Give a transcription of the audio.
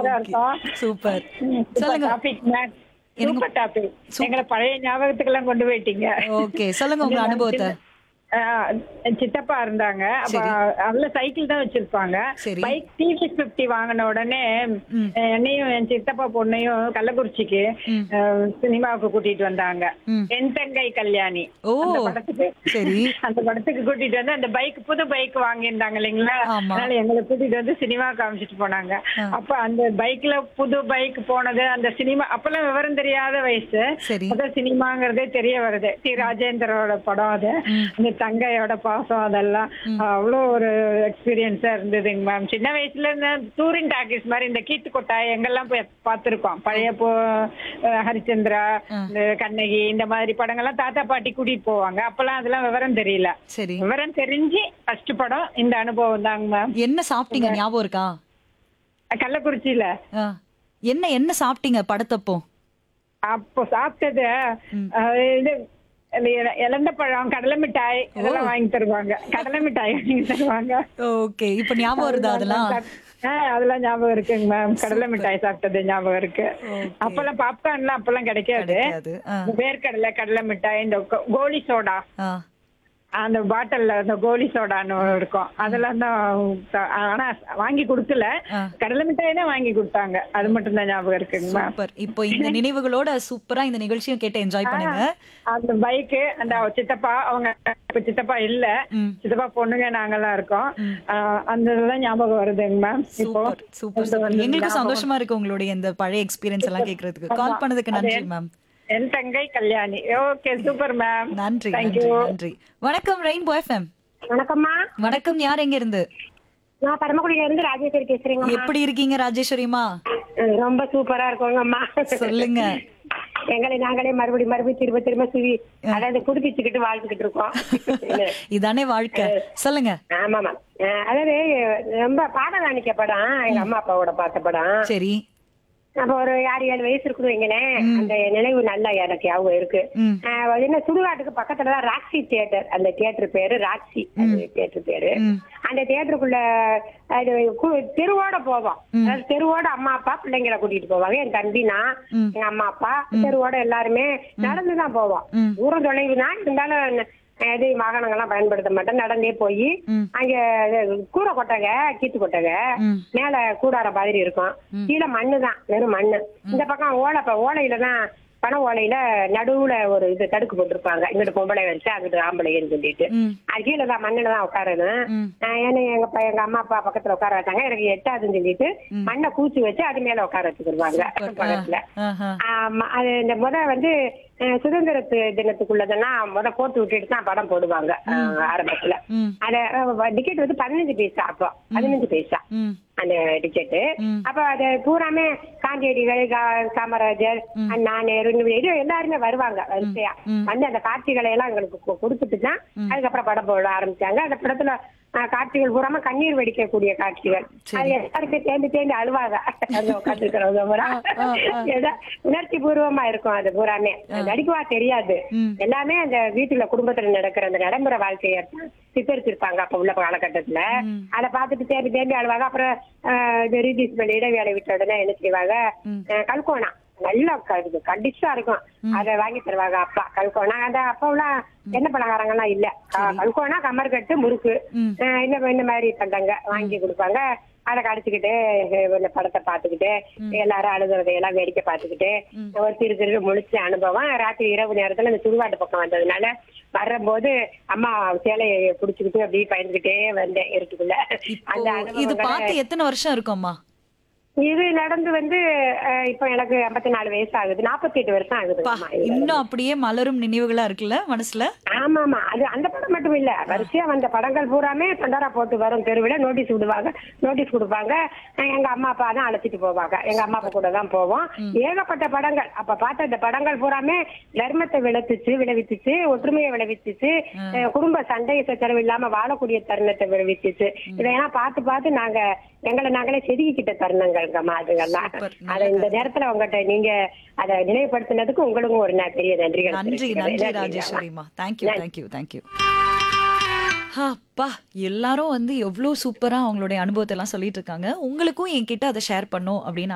சூப்பரா இருக்கும் super super சொல்லுங்க டாபிக் எனக்கு- சூப்பர் டாபிக் எங்களை பழைய ஞாபகத்துக்கு எல்லாம் கொண்டு போயிட்டீங்க ஓகே சொல்லுங்க உங்க அனுபவத்தை ஆஹ் சித்தப்பா இருந்தாங்க அப்ப சரி. அதுல சைக்கிள் தான் வச்சிருப்பாங்க சரி. பைக் டிவிஎஸ் பிப்டி வாங்கின உடனே ம். என்னையும் என் சித்தப்பா பொண்ணையும் கள்ளக்குறிச்சிக்கு ம். ஆஹ் சினிமாவுக்கு கூட்டிட்டு வந்தாங்க ம். என் தங்கை கல்யாணி ஓ அந்த படத்துக்கு சரி அந்த படத்துக்கு கூட்டிட்டு வந்து அந்த பைக் புது பைக் வாங்கியிருந்தாங்க இல்லைங்களா ஆமா. அதனால எங்களை கூட்டிட்டு வந்து சினிமா காமிச்சிட்டு போனாங்க ஆ. அப்ப அந்த பைக்ல புது பைக் போனது அந்த சினிமா அப்பெல்லாம் விவரம் தெரியாத வயசு சரி அதான் சினிமாங்கிறதே தெரிய வருது டி ராஜேந்திரோட படம் அது ம். அந்த தங்கையோட பாசம் அதெல்லாம் அவ்வளோ ஒரு எக்ஸ்பீரியன்ஸா இருந்ததுங்க மேம் சின்ன வயசுல இந்த டூரிங் டாக்கீஸ் மாதிரி இந்த கீத்து கொட்டாய் எங்கெல்லாம் போய் பார்த்திருக்கோம் பழைய போ அஹ் ஹரிச்சந்திரா இந்த கண்ணகி இந்த மாதிரி படங்கள்லாம் தாத்தா பாட்டி கூட்டிட்டு போவாங்க அப்பெல்லாம் அதெல்லாம் விவரம் தெரியல சரி விவரம் தெரிஞ்சு ஃபர்ஸ்ட் படம் இந்த அனுபவம் தாங்க மேம் என்ன சாப்பிட்டீங்க ஞாபகம் இருக்கா கள்ளக்குறிச்சியில ஆ. என்ன என்ன சாப்பிட்டீங்க படத்தப்போ அப்போ சாப்பிட்டது அஹ், இது இந்த இல- இலந்த பழம் கடலை மிட்டாய் இதெல்லாம் வாங்கி தருவாங்க கடலை மிட்டாய் வாங்கி தருவாங்க ஓகே இப்ப ஞாபகம் வருதா அதெல்லாம் ஆ, அதெல்லாம் ஞாபகம் இருக்குங்க மேம் கடலை மிட்டாய் சாப்பிட்டது ஞாபகம் இருக்கு Okay. அப்பெல்லாம் பாப்கார்ன்லாம் அப்பெல்லாம் கிடைக்காது கிடைக்காது ஆ. இந்த வேர்க்கடலை கடலை மிட்டாய் இந்த கோ- கோலி சோடா ஆ. அந்த பாட்டில்ல அந்த கோலி சோடான்னு இருக்கும் அதெல்லாம் தான் ச- ஆனா வாங்கி கொடுக்கல ஆ. கடலை மிட்டாய் தான் வாங்கி கொடுத்தாங்க அது மட்டும் தான் ஞாபகம் இருக்குங்க மேம் சூப்பர் இப்போ இந்த நினைவுகளோட சூப்பரா இந்த நிகழ்ச்சியும் கேட்டு என்ஜாய் பண்ணுங்க அந்த பைக்கு அந்த சித்தப்பா அவங்க இப்ப சித்தப்பா இல்ல ம். சித்தப்பா பொண்ணுங்க நாங்கெல்லாம் இருக்கோம் ஆஹ் அந்த இதெல்லாம் ஞாபகம் வருதுங்க மேம் இப்போ சூப்பர் சூப்பர் அது சூப்பர் வந்து எங்களுக்கும் ஞாபகம். சந்தோஷமா இருக்கு உங்களுடைய இந்த பழைய எக்ஸ்பீரியன்ஸ் எல்லாம் கேக்குறதுக்கு கால் பண்ணதுக்கு நன்றி மேம் என் தங்கை கல்யாணி ஓகே சூப்பர் மேம் நன்றி Thank நன்றி you. நன்றி வணக்கம் ரெயின்போ எஃப்எம் வணக்கம்மா வணக்கம் யார் எங்க இருந்து நான் பரமக்குடியில இருந்து ராஜேஸ்வரி பேசுறேங்கம்மா எப்படி இருக்கீங்க ராஜேஸ்வரிமா அஹ் ரொம்ப சூப்பரா இருக்கோங்கம்மா சொல்லுங்க எங்களை நாங்களே மறுபடியும் மறுபடியும் திரும்ப திரும்ப சுவி அதாவது புதுப்பிச்சுக்கிட்டு வாழ்ந்துகிட்டு இருக்கோம் இதானே வாழ்க்கை சொல்லுங்க ஆமாமா அஹ் அதாவது ரொம்ப பாடகாணிக்க படம் எங்க அம்மா அப்பாவோட பார்த்த படம் சரி அப்ப ஒரு ஆறு ஏழு வயசு இருக்குது வைங்களேன் அந்த நினைவு நல்லா எனக்கு ஞாபகம் இருக்கு ம். அஹ் அது என்ன சுடுகாட்டுக்கு பக்கத்துல தான் ராக்ஸி தியேட்டர் அந்த தியேட்டர் பேரு ராக்ஸி அந்த தியேட்டர் பேரு ம். அந்த தியேட்டருக்குள்ள அது கு- தெருவோட போவோம் அதாவது தெருவோட அம்மா அப்பா பிள்ளைங்களை கூட்டிட்டு போவாங்க என் தம்பி நான் ம். எங்க அம்மா அப்பா தெருவோட எல்லாருமே நடந்துதான் போவோம் ம். தூரம் தொலைவு தான் இருந்தாலும் இது வாகனங்கள்லாம் பயன்படுத்த மாட்டேன் நடந்தே போய் ம். அங்க இது கூரை கொட்டகை கீத்து கொட்டகை ம். மேல கூடார மாதிரி இருக்கும் கீழே மண்ணு தான் வெறும் மண்ணு இந்த பக்கம் ஓலை ப- ஓலையில தான் பனை ஓலையில நடுவுல ஒரு இது தடுக்கு போட்டிருப்பாங்க இங்கிட்டு பொம்பளை வச்சு அங்கிட்டு ஆம்பளைன்னு சொல்லிட்டு ம். அது கீழே தான் மண்ணுல தான் உட்காரணும் ம். ஆஹ் ஏன்னா எங்க ப- எங்க அம்மா அப்பா பக்கத்துல உட்கார வச்சாங்க எனக்கு எட்டாதுன்னு சொல்லிட்டு மண்ணை கூச்சி வச்சு அது மேல உட்கார வச்சுக்கிடுவாங்க பக்கத்துல ஆஹா. ஆமா அது இந்த முத வந்து அஹ், சுதந்திர தி- தினத்துக்குள்ளதெல்லாம் முத போட்டு விட்டுட்டு தான் படம் போடுவாங்க அஹ், ஆரம்பத்துல ம். அத டிக்கெட் வந்து பதினஞ்சு பைசா அப்போ பதினஞ்சு பைசா ம். அந்த டிக்கெட்டு ம். அப்ப அது பூராமே காந்தியடிகள் கா- காமராஜர் அண்ணா நேரு இந்த இது எல்லாருமே வருவாங்க வரிசையா வந்து அந்த காட்சிகளை எல்லாம் எங்களுக்கு கு- கொடுத்துட்டு தான் அதுக்கப்புறம் படம் போட ஆரம்பிச்சாங்க அந்த படத்துல அஹ், காட்சிகள் பூராம கண்ணீர் வடிக்கக்கூடிய காட்சிகள் அது எல்லாருமே தேர்ந்து தேர்ந்து அழுவாங்க அந்த உட்காந்துருக்கிறவங்க பூரா ஆ, ஆ. ஏதோ உணர்ச்சி பூர்வமா இருக்கும் அது பூராமே நடிக்கவா தெரியாது ம். எல்லாமே அந்த வீட்டுல குடும்பத்துல நடக்கிற அந்த நடைமுறை வாழ்க்கையை தான் சித்தரிச்சிருப்பாங்க அப்ப உள்ள காலகட்டத்துல அதை பார்த்துட்டு தேம்பி தேம்பி அழுவாங்க அப்புறம் ஆஹ், இது ரிலீஸ் பண்ணி இடைவேளை விட்ட உடனே என்ன செய்வாங்க ஆஹ், கல்கோனா நல்லா க- கண்டிஷா இருக்கும் அதை வாங்கி தருவாங்க அப்பா கல்கோனா அந்த அப்பெல்லாம் எண்ணெய் பலகாரங்கள்லாம் இல்ல க- கல்கோனா கம்மர்கட்டு முறுக்கு ம். ஆஹ், இந்த இந்த மாதிரி பண்டங்க வாங்கி கொடுப்பாங்க அதை கடிச்சுக்கிட்டு இந்த படத்தை பார்த்துக்கிட்டு எல்லாரும் அழுகுறதையெல்லாம் வேடிக்கை பார்த்துக்கிட்டு ஒரு திரு திரு முழிச்ச அனுபவம் ராத்திரி இரவு நேரத்துல இந்த சுடுகாட்டு பக்கம் வந்ததுனால வரும்போது அம்மா சேலையை புடிச்சுக்கிட்டு அப்படியே பயந்துகிட்டே வந்தேன் இருட்டுக்குள்ள அந்த இப்போ இது அனுபவங்களை- பார்த்து எத்தனை வருஷம் இருக்கும்மா இது நடந்து வந்து அஹ், இப்போ எனக்கு ஐம்பத்தி நாலு வயசு ஆகுது நாற்பத்தி எட்டு வருஷம் ஆகுது பா, அம்மா, இது. இன்னும் அப்படியே மலரும் நினைவுகளா இருக்குல்ல மனசுல ஆமா ஆமா அது அந்த படம் மட்டும் இல்ல வரிசையா வந்த படங்கள் பூராமே தொண்டரா போட்டு வரும் தெருவில் நோட்டீஸ் விடுவாங்க நோட்டீஸ் கொடுப்பாங்க அஹ் எங்க அம்மா அப்பா தான் அழைச்சிட்டு போவாங்க எங்க அம்மா அப்பா கூட தான் போவோம் ஏகப்பட்ட படங்கள் அப்ப பார்த்த அந்த படங்கள் பூராமே தர்மத்தை விளைவிச்சு விளைவிச்சுச்சு ஒற்றுமையை விளைவிச்சுச்சு அஹ் குடும்ப சண்டை சச்சரவு இல்லாம வாழக்கூடிய தருணத்தை விளைவிச்சுச்சு இதையெல்லாம் பார்த்து பார்த்து நாங்க எங்களை நாங்களே செதுக்கிக்கிட்ட தருணங்கள்ங்கம்மா அதுங்கெல்லாம் Super. அதை இந்த நேரத்துல உங்ககிட்ட நீங்க அதை நினைவுபடுத்தினதுக்கு உங்களுக்கும் ஒரு ந- பெரிய நன்றிகள் நன்றி தெரிவிச்சுக்கிறேன். நன்றி நன்றிங்கம்மா. ராஜேஸ்வரிமா தேங்க்யூ தேங்க்யூ தேங்க்யூ அப்பா எல்லாரும் வந்து எவ்வளோ சூப்பரா அவங்களுடைய அனுபவத்தை எல்லாம் சொல்லிட்டு இருக்காங்க உங்களுக்கும் என்கிட்ட அதை ஷேர் பண்ணும் அப்படின்னு